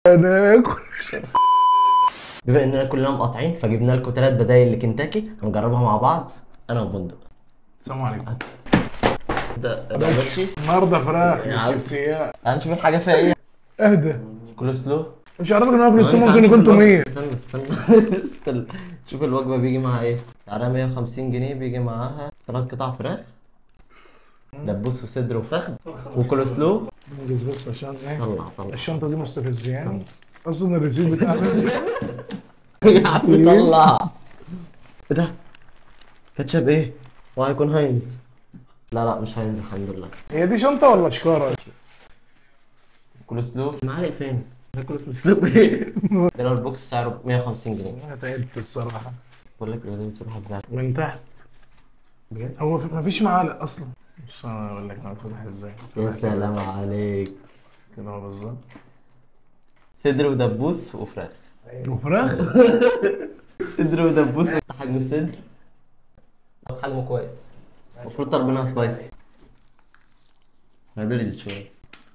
انا اكل بما اننا كلنا مقاطعين فجبنا لكم ثلاث بدايل لكنتاكي هنجربها مع بعض انا وبندق السلام عليكم ده ده باتشي النهارده فراخ يا عم. شيبسيات هنشوف الحاجه فيها ايه اهدى كله سلو مش عارف ان اكل السم ممكن يكون توميه استنى استنى استنى شوف الوجبه بيجي معاها ايه سعرها 150 جنيه بيجي معاها ثلاث قطع فراخ دبوس وصدر وفخذ وكول سلو انجز بس عشان ايه طلع طلع الشنطه دي مستفزياني اصلا الريسيت بتاعها يا عم طلع ايه ده كاتشب ايه وهيكون هاينز لا لا مش هاينز الحمد لله هي دي شنطه ولا شكاره؟ كول سلو معلق فين ناكل كول سلو ايه ده لو البوكس سعره 150 جنيه انا تعبت بصراحه بقول لك ايه بتروح بتاعت من تحت بجد هو في... مفيش معالق اصلا بص انا اقول لك انا فتح ازاي يا سلام عليك كده هو بالظبط صدر ودبوس وفراخ وفراخ صدر ودبوس حجم الصدر حجمه كويس المفروض طالبينها سبايسي نبرد شوية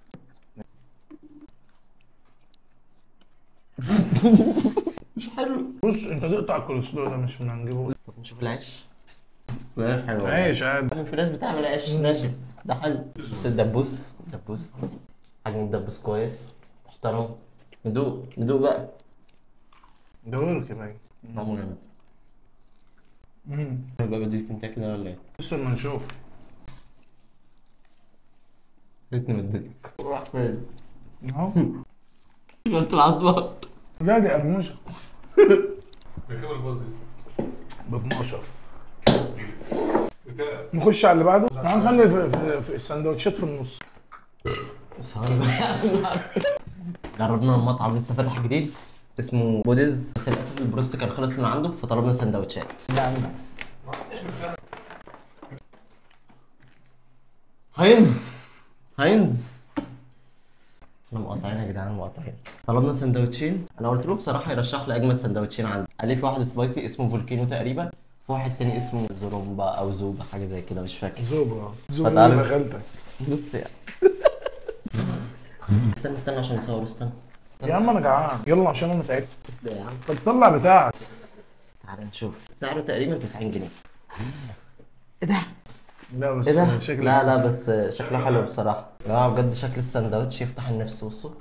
مش حلو بص انت تقطع الكولسلو ده مش من هنجيبه طب نشوف العيش العيش حلو عيش عادي في ناس بتعمل عيش ناشف ده حلو بس الدبوس دبوس حجم الدبوس كويس محترم ندوق ندوق بقى دورك يا باي طعمه جامد بقى بدي كنتاكي ده ولا ايه؟ بص اما نشوف ريتني مديك راح فين؟ اهو قلت العظمة لا دي قرموشه بكام الباص ب 12 نخش على اللي بعده تعال نخلي في, في, في السندوتشات في النص بس جربنا المطعم لسه فاتح جديد اسمه بوديز بس للاسف البروست كان خلص من عنده فطلبنا سندوتشات هاينز هاينز احنا مقاطعين يا جدعان مقاطعين طلبنا سندوتشين انا قلت له بصراحه يرشح لي اجمد سندوتشين عندي قال لي في واحد سبايسي اسمه فولكينو تقريبا في واحد تاني اسمه زرومبا او زوبا حاجه زي كده مش فاكر زوبا زوبا فتعالى. اللي خالتك بص يعني استنى استنى عشان يصوروا استنى يا عم انا جعان يلا عشان انا تعبت ده يا عم طب طلع بتاعك تعال نشوف سعره تقريبا 90 جنيه ايه ده؟ لا بس ايه ده؟ شكلك لا لا بس شكله حلو بصراحة يا جماعة بجد شكل السندوتش يفتح النفس بصوا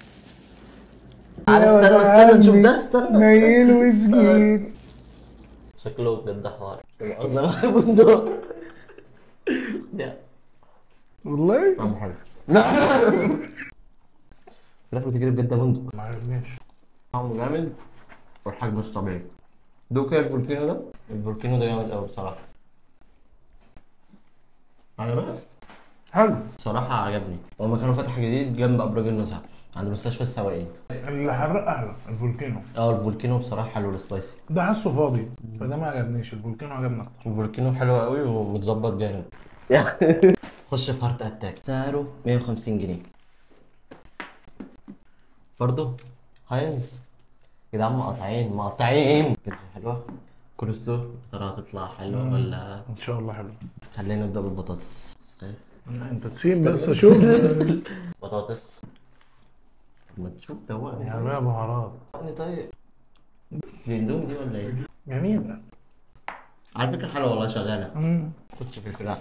تعال استنى استنى نشوف ده استنى استنى نيل وسجيت شكله بجد حوار مؤاخذة بقى بندق لا والله طعمه حلو الفراخ بتجري بجد يا بندق ما عجبنيش طعمه جامد والحجم مش طبيعي دوق كده الفولكينو ده الفولكينو ده جامد قوي بصراحة عجبك؟ حلو بصراحة عجبني هو مكانه فتح جديد جنب أبراج النزهة عند مستشفى السواقين اللي حرق اهله الفولكينو اه الفولكينو بصراحة حلو السبايسي ده حاسه فاضي فده ما عجبنيش الفولكينو عجبني اكتر الفولكينو حلو قوي ومتظبط جامد خش في هارت اتاك سعره 150 جنيه برضه هاينز يا جدعان مقاطعين مقاطعين كده حلوة كول سلو ترى هتطلع حلوة ولا ان شاء الله حلو خلينا نبدأ بالبطاطس انت تسيب بس اشوف بطاطس طب ما تشوف دوقني يا بقى بهارات دوقني طيب دي اندومي دي ولا ايه؟ جميل على فكرة حلوة والله شغالة مم. خش في الفراخ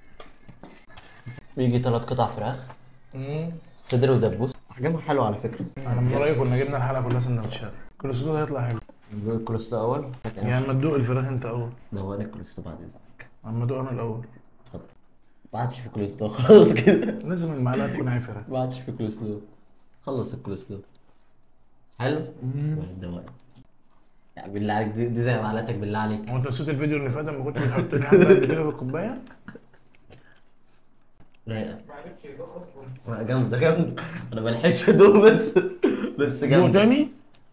بيجي تلات قطع فراخ مم. صدر ودبوس احجامها حلوة على فكرة انا من رايي كنا جبنا الحلقه كلها سندوتشات الكولسلو ده هيطلع حلو ندوق الكولسلو اول يا اما تدوق الفراخ انت اول دوقني الكولسلو بعد اذنك اما ادوق انا الاول اتفضل ما عادش في كولسلو خلاص كده لازم المعلقه تكون عفره ما عادش في كولسلو خلص الكولسلو حلو دوقني يعني بالله عليك دي, دي زي معلقتك بالله عليك هو انت نسيت الفيديو اللي فات لما كنت بتحط لي حبه قد كده في الكوبايه رايقة لا، جامدة جامدة انا ما لحقتش ادوق بس بس دوق جامدة تاني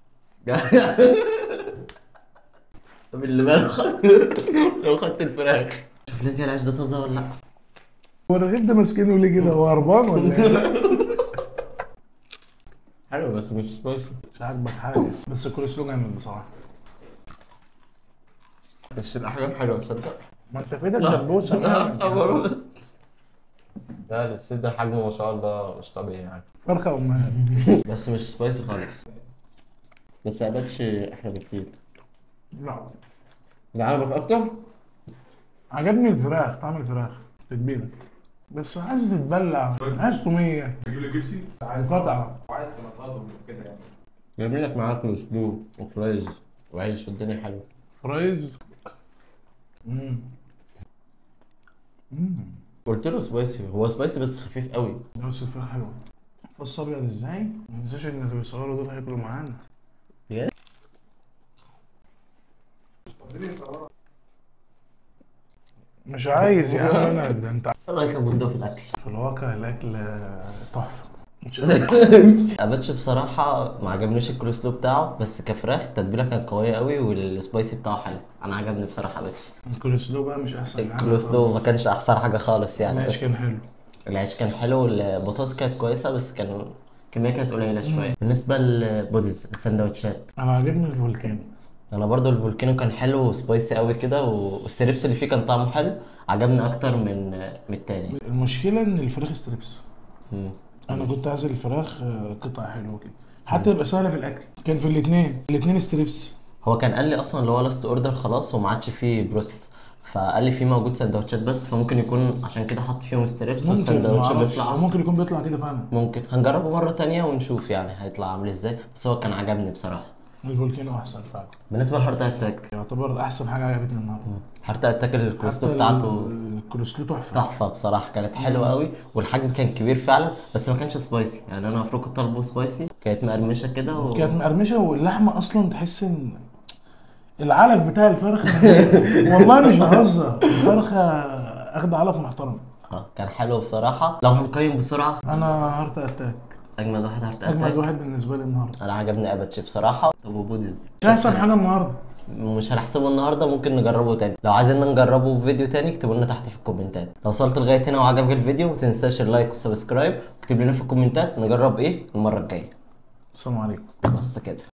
طب اللي باله خد لو خدت الفراخ شوف لي كده العيش ده طازه ولا لا هو الرغيف ده ماسكينه ليه كده هو هربان ولا ايه؟ حلو بس مش سبايسي مش عاجبك حاجه بس الكولسلو جامد بصراحه بس الاحجام حلوه تصدق ما انت في ايدك دبوسه لا مالك؟ صبروا بس لا الستيك ده حجمه ما شاء الله مش طبيعي يعني فرخه امهات بس مش سبايسي خالص بس عبادش احلى بكتير لا ده عجبك اكتر؟ عجبني الفراخ طعم الفراخ تتبيله بس عايز تتبلع عايز توميه اجيب لك بيبسي قطعه وعايز سلطات وكده يعني جايبين لك معاك الاسلوب وفرايز وعيش والدنيا حلوه فرايز مم. مم. قلت له سبايسي هو سبايسي بس خفيف قوي ده بس الفراخ حلوه فص ابيض ازاي؟ ما تنساش ان اللي بيصوروا دول هياكلوا معانا بجد؟ مش عايز يا عم انا ده انت ايه رايك يا بندق في الاكل؟ في الواقع الاكل تحفه اباتش بصراحه ما عجبنيش الكولسلو بتاعه بس كفراخ التتبيله كانت قويه قوي والسبايسي بتاعه حلو انا عجبني بصراحه اباتش الكولسلو بقى مش احسن حاجه الكولسلو ما خالص. كانش احسن حاجه خالص يعني العيش بس كان حلو العيش كان حلو البطاطس كانت كويسه بس كان الكميه كانت قليله شويه بالنسبه للبوديز السندوتشات انا عاجبني الفولكانو انا برضو الفولكانو كان حلو وسبايسي قوي كده والستريبس اللي فيه كان طعمه حلو عجبني اكتر من من التاني المشكله ان الفراخ ستريبس مم. انا كنت عايز الفراخ آه، قطع حلوه كده حتى يبقى سهله في الاكل كان في الاثنين الاثنين ستريبس هو كان قال لي اصلا اللي هو لاست اوردر خلاص وما عادش فيه بروست فقال لي فيه موجود سندوتشات بس فممكن يكون عشان كده حط فيهم ستريبس ممكن والسندوتش معرفش، بيطلع أو ممكن يكون بيطلع كده فعلا ممكن هنجربه مرة تانية ونشوف يعني هيطلع عامل ازاي بس هو كان عجبني بصراحة الفولكانو احسن فعلا بالنسبة لهارت اتاك يعتبر احسن حاجه عجبتني النهارده هارت اتاك الكروستو حتى بتاعته ال- الكولسلو تحفه تحفة بصراحة كانت حلوة قوي والحجم كان كبير فعلا بس ما كانش سبايسي يعني انا المفروض كنت طالبه سبايسي كانت مقرمشة كده و... كانت مقرمشه واللحمه اصلا تحس ان العلف بتاع الفرخه والله مش بهزر الفرخه اخد علف محترم اه كان حلو بصراحة لو هنقيم بسرعة انا هارت اتاك اجمد واحد هارت اجمد اتاك واحد بالنسبه لي النهارده انا عجبني اباتشي بصراحة طب وبوديز مش احسن حاجه النهارده مش هنحسبه النهارده ممكن نجربه تاني لو عايزين نجربه في فيديو تاني اكتبوا لنا تحت في الكومنتات لو وصلت لغايه هنا وعجبك الفيديو ما تنساش اللايك والسبسكرايب واكتب لنا في الكومنتات نجرب ايه المره الجايه السلام عليكم بس كده